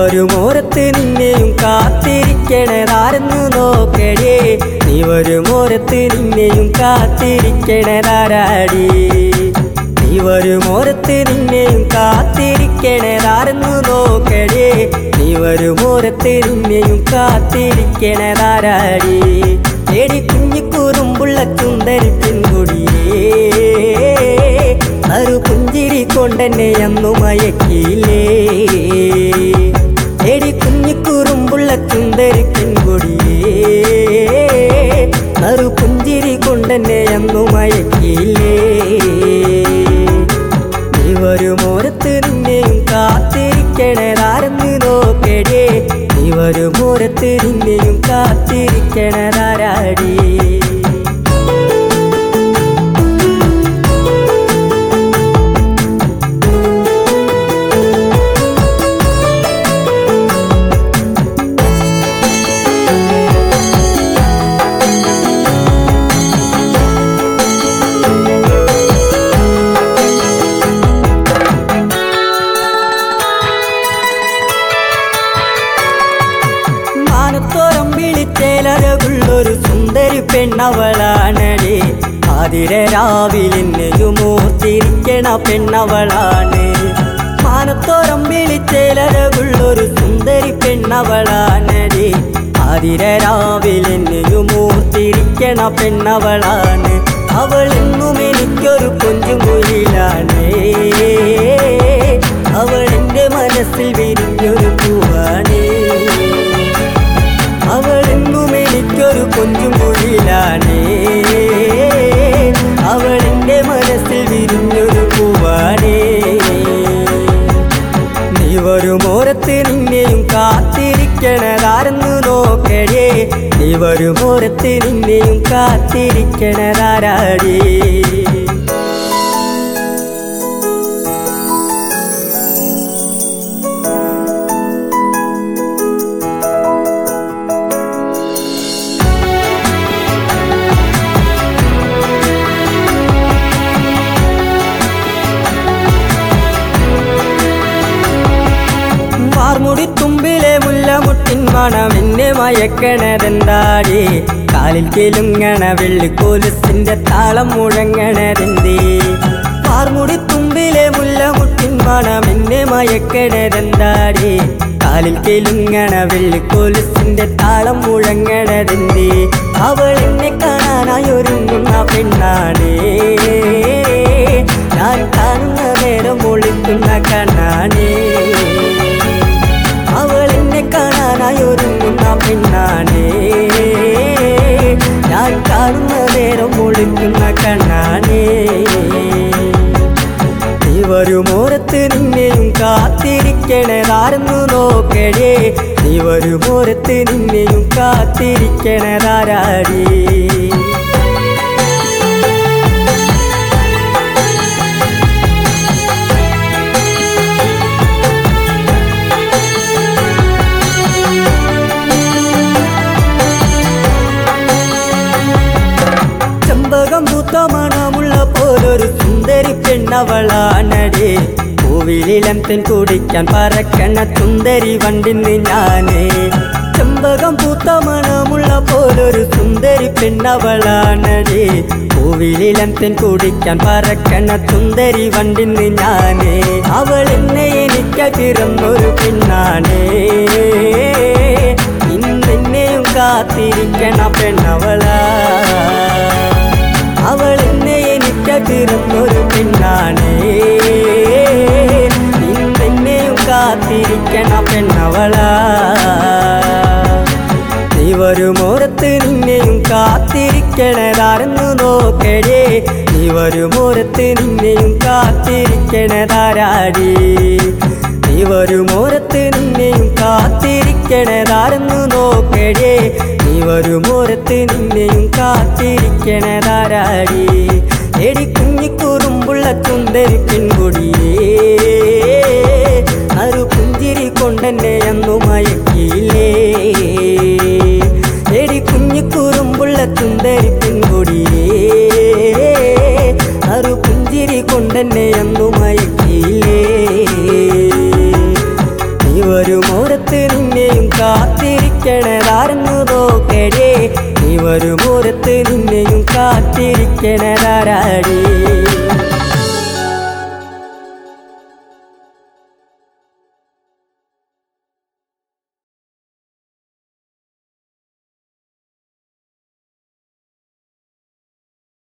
വരുമോരത്ത് നിന്നെയും കാത്തിരിക്കണതാരെന്നു നോക്കടേ നീ വരുമോരത്ത് നിന്നെയും കാത്തിരിക്കണതാരാടി നീ വരുമോരത്ത് നിന്നെയും കാത്തിരിക്കണതാരെന്നു നോക്കടേ നീ വരുമോരത്ത് നിന്നെയും കാത്തിരിക്കണതാരാടി തേടി കുഞ്ഞിക്കൂറുമ്പുള്ള ചുന്ദരി പിൻകുടിയേ ഒരു പുഞ്ചിരി കൊണ്ടെന്നെ അന്നു മയക്കിയില്ലേ തേടി കുഞ്ഞിക്കൂറുമ്പുള്ള ചുന്ദരി പിൻകുടിയേ ഒരു പുഞ്ചിരി കൊണ്ടെന്നെ അന്നു മയക്കിയില്ലേ നീ വരുമോരത്ത് നിന്നെയും കാത്തിരിക്കണതാരെന്ന് നോക്കടേ നീ വരുമോരത്ത് നിന്നെയും കാത്തിരിക്കണതാരാടി മാനത്തോരം വിളിച്ചേലഴകുള്ളൊരു സുന്ദരി പെണ്ണവളാണടി ആതിര രാവിലെന്നെയുമോർത്തിരിക്കണ പെണ്ണവളാണ് മാനത്തോരം വിളിച്ചേലഴകുള്ളൊരു സുന്ദരി പെണ്ണവളാണടി ആതിര രാവിലെന്നെയുമോർത്തിരിക്കണ പെണ്ണവളാണ് അവൾ എന്നും എനിക്കൊരു കൊഞ്ചുമൊഴിയിലാണ് അവൾ എൻ്റെ മനസ്സിൽ വിരിഞ്ഞൊരു പൂവാണ് അവളെന്നും എനിക്കൊരു കൊഞ്ചും മൊഴിയിലാണ് അവളെന്റെ മനസ്സിൽ വിരിഞ്ഞൊരു പൂവാണേ നീ വരുമോരത്ത് നിന്നെയും കാത്തിരിക്കണതാരെന്നു നോക്കടേ നീ വരുമോരത്ത് നിന്നെയും കാത്തിരിക്കണതാരാടേ വാർമുടി തുമ്പിലെ മുല്ലമുട്ടിൻ മണം എന്നെ മയക്കണതെന്താടി കാലിൽ കിലുങ്ങണ വെള്ളിക്കോലസിന്റെ താളം മുഴങ്ങണതെന്തേ വാർമുടി തുമ്പിലെ മുല്ലമുട്ടിൻ മണം എന്നെ മയക്കണതെന്താടി കാലിൽ കിലുങ്ങണ വെള്ളിക്കോലസിന്റെ താളം മുഴങ്ങണതെന്തേ അവൾ എന്നെ കാണാനായി ഒരുങ്ങുന്ന പെണ്ണാണേ ഞാൻ കാണുന്ന നേരം ഒളിക്കുന്ന കണ്ണാണേ അവൾ എന്നെ കാണാനായി ഒരുങ്ങുന്ന പെണ്ണാണേ ഞാൻ കാണുന്ന നേരം ഒളിക്കുന്ന കണ്ണാണേ നീ വരുമോരത്ത് നിന്നെയും കാത്തിരിക്കണതാരെന്നു നോക്കടേ നീ വരുമോരത്ത് നിന്നെയും കാത്തിരിക്കണതാരാടേ ചെമ്പകം പൂത്ത മണമുള്ള പോലൊരു സുന്ദരി പെണ്ണവളാണടേ പൂവിലിളം തെൻ കുടിക്കാൻ പറക്കണ സുന്ദരി വണ്ടിന്ന് ഞാനേ ചെമ്പകം പൂത്ത മണമുള്ള പോലൊരു സുന്ദരി പെണ്ണവളാണടേ പൂവിലിളം തെൻ കുടിക്കാൻ പറക്കണ സുന്ദരി വണ്ടിന്ന് ഞാനേ അവൾ എന്നെ എനിക്ക് പിറന്നൊരു പെണ്ണാണേ ഇന്നെന്നെയും കാത്തിരിക്കണ പെണ്ണവളാ അവൾ എന്നെ എനിക്ക് പിറന്നൊരു പെണ്ണാണേ ഇന്നെന്നെയും കാത്തിരിക്കണ പെണ്ണവളാ നീ വരുമോരത്ത് നിന്നെയും കാത്തിരിക്കണതാരെന്നു നോക്കടേ നീ വരുമോരത്ത് നിന്നെയും കാത്തിരിക്കണതാരാടി നീ വരുമോരത്ത് നിന്നെയും കാത്തിരിക്കണതാരെന്നു നോക്കടേ നീ വരുമോരത്ത് നിന്നെയും കാത്തിരിക്കണതാരാടി എടി കുഞ്ഞിക്കുറുമ്പുള്ള ചുന്ദരി പെൺകുടിയേ ഒരു പുഞ്ചിരി കൊണ്ടെന്നെ അന്നു മയക്കിയില്ലേ എടി കുഞ്ഞിക്കുറുമ്പുള്ള ചുന്ദരി പെൺകുടിയേ ഒരു പുഞ്ചിരി കൊണ്ടെന്നെ അന്നു മയക്കിയില്ലേ നീ വരുമോരത്ത് പാരാടി